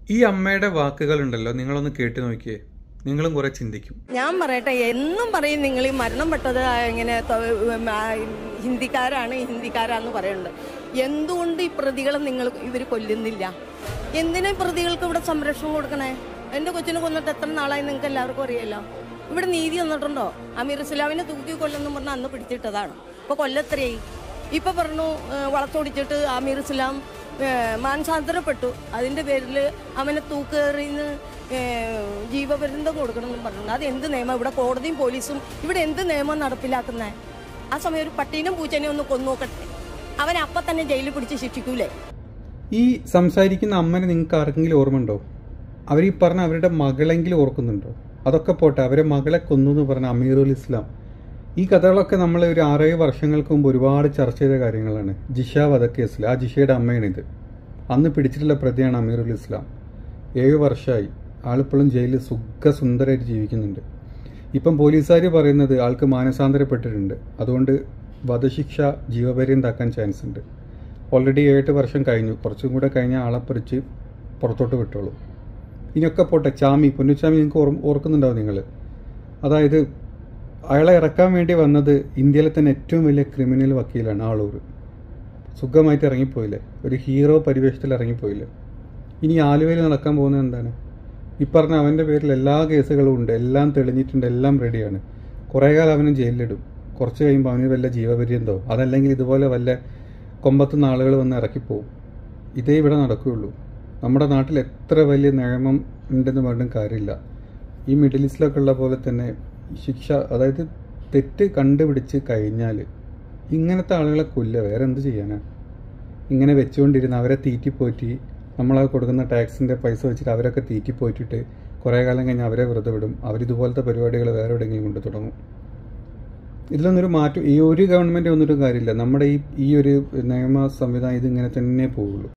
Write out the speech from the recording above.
ഈ അമ്മയുടെ വാക്കുകളുണ്ടല്ലോ നിങ്ങളൊന്ന് കേട്ടു നോക്കിയേ നിങ്ങളും കുറെ ചിന്തിക്കും ഞാൻ പറയട്ടെ എന്നും പറയും നിങ്ങൾ ഈ മരണപ്പെട്ടത് ഇങ്ങനെ തൊ- ഉം, ആ, ഹിന്ദിക്കാരാണ് ഹിന്ദിക്കാരാന്ന് പറയുന്നുണ്ട് എന്തുകൊണ്ട് ഈ പ്രതികളെ നിങ്ങൾ ഇവർ കൊല്ലുന്നില്ല എന്തിനാ ഈ പ്രതികൾക്ക് ഇവിടെ സംരക്ഷണം കൊടുക്കണേ എന്റെ കൊച്ചിനെ കൊന്നിട്ട് എത്ര നാളായി നിങ്ങൾക്ക് എല്ലാവർക്കും അറിയാലോ ഇവിടെ നീതി വന്നിട്ടുണ്ടോ അമീർ ഇസ്ലാമിനെ തൂക്കി കൊല്ലെന്ന് പറഞ്ഞ് അന്ന് പിടിച്ചിട്ടതാണ് ഇപ്പൊ കൊല്ലത്രയായി ഇപ്പൊ പറഞ്ഞു ഏ, വളച്ചൊടിച്ചിട്ട് അമീർ ഇസ്ലാം ഏ, മാനസാന്തരപ്പെട്ടു അതിന്റെ പേരിൽ അവനെ തൂക്കേറിന്ന് ജീവപര്യന്തം കൊടുക്കണമെന്നും പറഞ്ഞിട്ടുണ്ട് അത് എന്ത് നിയമം ഇവിടെ കോടതിയും പോലീസും ഇവിടെ എന്ത് നിയമം നടപ്പിലാക്കുന്നേ ആ സമയം ഒരു പട്ടീനും പൂച്ചനെയും ഒന്ന് കൊന്നു നോക്കട്ടെ അവൻ അപ്പൊ തന്നെ ജയിലിൽ പിടിച്ച് ശിക്ഷിക്കൂലേ ഈ സംസാരിക്കുന്ന അമ്മനെ നിങ്ങൾക്ക് ആർക്കെങ്കിലും ഓർമ്മയുണ്ടോ അവർ ഈ പറഞ്ഞ അവരുടെ മകളെങ്കിലും ഓർക്കുന്നുണ്ടോ അതൊക്കെ പോട്ടെ അവരെ മകളെ കൊന്നു എന്ന് പറഞ്ഞ അമീറുൽ ഇസ്ലാം ഈ കഥകളൊക്കെ നമ്മൾ ഒരു ആറേഴ് വർഷങ്ങൾക്ക് മുമ്പ് ഒരുപാട് ചർച്ച ചെയ്ത കാര്യങ്ങളാണ് ജിഷ വധക്കേസിൽ ആ ജിഷയുടെ അമ്മയാണിത് അന്ന് പിടിച്ചിട്ടുള്ള പ്രതിയാണ് അമീറുൽ ഇസ്ലാം ഏഴ് വർഷമായി ആളിപ്പോഴും ജയിലിൽ സുഖസുന്ദരമായിട്ട് ജീവിക്കുന്നുണ്ട് ഇപ്പം പോലീസുകാർ പറയുന്നത് ആൾക്ക് മാനസാന്തരപ്പെട്ടിട്ടുണ്ട് അതുകൊണ്ട് വധശിക്ഷ ജീവപര്യന്താക്കാൻ ചാൻസ് ഉണ്ട് ഓൾറെഡി ഏഴെട്ട് വർഷം കഴിഞ്ഞു കുറച്ചും കൂടെ കഴിഞ്ഞ ആളെ പറിച്ച് പുറത്തോട്ട് വിട്ടോളൂ ഇനിയൊക്കെ പോട്ടെ ചാമി പൊന്നുചാമി നിങ്ങൾക്ക് ഓർ ഓർക്കുന്നുണ്ടാവും നിങ്ങൾ അതായത് അയാളെ ഇറക്കാൻ വേണ്ടി വന്നത് ഇന്ത്യയിലെ തന്നെ ഏറ്റവും വലിയ ക്രിമിനൽ വക്കീലാണ് ആളൂർ സുഖമായിട്ട് ഇറങ്ങിപ്പോയില്ലേ ഒരു ഹീറോ പരിവേഷത്തിൽ ഇറങ്ങിപ്പോയില്ലേ ഇനി ആലുവയിൽ നടക്കാൻ പോകുന്നത് എന്താണ് ഈ പറഞ്ഞ അവൻ്റെ പേരിൽ എല്ലാ കേസുകളും ഉണ്ട് എല്ലാം തെളിഞ്ഞിട്ടുണ്ട് എല്ലാം റെഡിയാണ് കുറേ കാലം അവനും ജയിലിലിടും കുറച്ച് കഴിയുമ്പോൾ അവന് വല്ല ജീവപര്യന്തോ അതല്ലെങ്കിൽ ഇതുപോലെ വല്ല കൊമ്പത്തുനിന്ന് ആളുകൾ വന്ന് ഇറക്കിപ്പോവും ഇതേ ഇവിടെ നടക്കുകയുള്ളൂ നമ്മുടെ നാട്ടിൽ എത്ര വലിയ നിയമം ഉണ്ടെന്ന് പറഞ്ഞും കാര്യമില്ല ഈ മിഡിൽ ഈസ്റ്റിലൊക്കെ ഉള്ള പോലെ തന്നെ ശിക്ഷ അതായത് തെറ്റ് കണ്ടുപിടിച്ച് കഴിഞ്ഞാൽ ഇങ്ങനത്തെ ആളുകളെ കൊല്ലുക വേറെ എന്ത് ചെയ്യാനാ ഇങ്ങനെ വെച്ചുകൊണ്ടിരുന്ന് അവരെ തീറ്റിപ്പോറ്റി നമ്മൾ കൊടുക്കുന്ന ടാക്സിൻ്റെ പൈസ വെച്ചിട്ട് അവരൊക്കെ തീറ്റിപ്പോറ്റിട്ട് കുറേ കാലം കഴിഞ്ഞ് അവരെ വെറുതെ വിടും അവരിതുപോലത്തെ പരിപാടികൾ വേറെ എവിടെയെങ്കിലും കൊണ്ട് തുടങ്ങും ഇതിലൊന്നൊരു മാറ്റം ഈ ഒരു ഗവൺമെൻറ് ഒന്നൊരു കാര്യമില്ല നമ്മുടെ ഈ ഈ ഒരു നിയമ സംവിധാനം ഇതിങ്ങനെ തന്നെ പോവുള്ളൂ